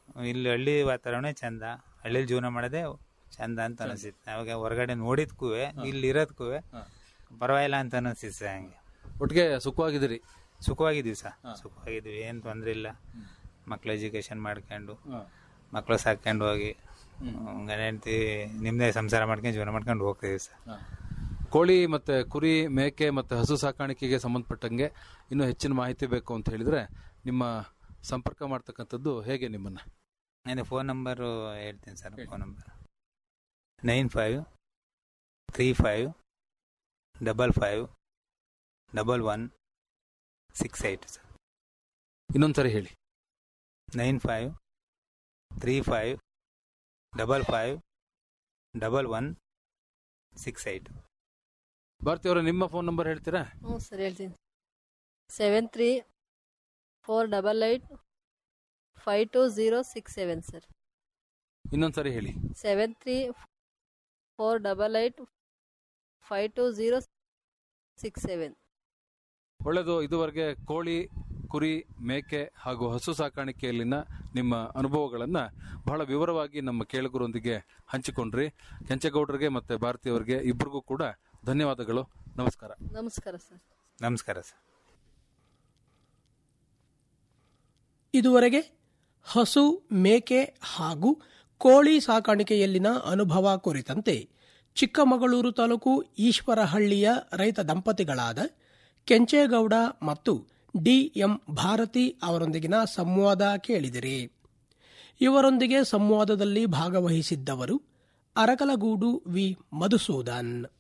ಇಲ್ಲಿ ಹಳ್ಳಿ ವಾತಾವರಣ ಚಂದ ಹಳ್ಳಿಲಿ ಜೀವನ ಮಾಡೋದೇ ಚಂದ ಅಂತ ಅನಿಸಿತ್ತು ಅವಾಗ ಹೊರಗಡೆ ನೋಡಿದ್ಕೂ ಇಲ್ಲಿ ಇರೋದ್ಕೂ ಪರವಾಗಿಲ್ಲ ಅಂತ ಅನಿಸಿತ್ತು ಸರ್ ಹಂಗೆ ಒಟ್ಟಿಗೆ ಸುಖವಾಗಿದ್ದೀರಿ ಸುಖವಾಗಿದ್ದೀವಿ ಸರ್ ಸುಖವಾಗಿದ್ದೀವಿ ಏನು ತೊಂದರೆ ಇಲ್ಲ ಮಕ್ಳು ಎಜುಕೇಶನ್ ಮಾಡ್ಕೊಂಡು ಮಕ್ಳು ಸಾಕೊಂಡು ಹೋಗಿ ಗಂಡ ಹೆಂಡತಿ ನಿಮ್ಮದೇ ಸಂಸಾರ ಮಾಡ್ಕೊಂಡು ಜೀವನ ಮಾಡ್ಕೊಂಡು ಹೋಗ್ತೀವಿ ಸರ್ ಕೋಳಿ ಮತ್ತೆ ಕುರಿ ಮೇಕೆ ಮತ್ತೆ ಹಸು ಸಾಕಾಣಿಕೆಗೆ ಸಂಬಂಧಪಟ್ಟಂಗೆ ಇನ್ನೂ ಹೆಚ್ಚಿನ ಮಾಹಿತಿ ಬೇಕು ಅಂತ ಹೇಳಿದ್ರೆ ನಿಮ್ಮ ಸಂಪರ್ಕ ಮಾಡ್ತಕ್ಕಂಥದ್ದು ಹೇಗೆ ನಿಮ್ಮನ್ನ ನಾನು ಫೋನ್ ನಂಬರು ಹೇಳ್ತೀನಿ sir phone number nine five three five double five double one six eight sir ಇನ್ನೊಂದ್ಸರಿ ಹೇಳಿ nine five three five double five double one six eight Bharathi ಅವರ ನಿಮ್ಮ ಫೋನ್ ನಂಬರ್ ಹೇಳ್ತೀರಾ ಹ್ಞೂ ಸರ್ ಹೇಳ್ತೀನಿ seven three four double eight five two zero six seven sir ಇನ್ನೊಂದ್ಸರಿ ಹೇಳಿ seven three four double eight five two zero six seven ಒಳ್ಳೆಯದು ಇದುವರೆಗೆ ಕೋಳಿ ಕುರಿ ಮೇಕೆ ಹಾಗೂ ಹಸು ಸಾಕಾಣಿಕೆಯಲ್ಲಿನ ನಿಮ್ಮ ಅನುಭವಗಳನ್ನು ಬಹಳ ವಿವರವಾಗಿ ನಮ್ಮ ಕೇಳುಗರೊಂದಿಗೆ ಹಂಚಿಕೊಂಡ್ರಿ ಕೆಂಚೇಗೌಡರಿಗೆ ಮತ್ತೆ ಭಾರತೀಯವರಿಗೆ ಇಬ್ಬರಿಗೂ ಕೂಡ ಧನ್ಯವಾದಗಳು ನಮಸ್ಕಾರ ನಮಸ್ಕಾರ ಸರ್ ನಮಸ್ಕಾರ ಸರ್ ಇದುವರೆಗೆ ಹಸು ಮೇಕೆ ಹಾಗೂ ಕೋಳಿ ಸಾಕಾಣಿಕೆಯಲ್ಲಿನ ಅನುಭವ ಕುರಿತಂತೆ ಚಿಕ್ಕಮಗಳೂರು ತಾಲೂಕು ಈಶ್ವರಹಳ್ಳಿಯ ರೈತ ದಂಪತಿಗಳಾದ ಕೆಂಚೇಗೌಡ ಮತ್ತು ಡಿಎಂ ಭಾರತಿ ಅವರೊಂದಿಗಿನ ಸಂವಾದ ಕೇಳಿದಿರಿ ಇವರೊಂದಿಗೆ ಸಂವಾದದಲ್ಲಿ ಭಾಗವಹಿಸಿದ್ದವರು ಅರಕಲಗೂಡು ವಿ ಮಧುಸೂದನ್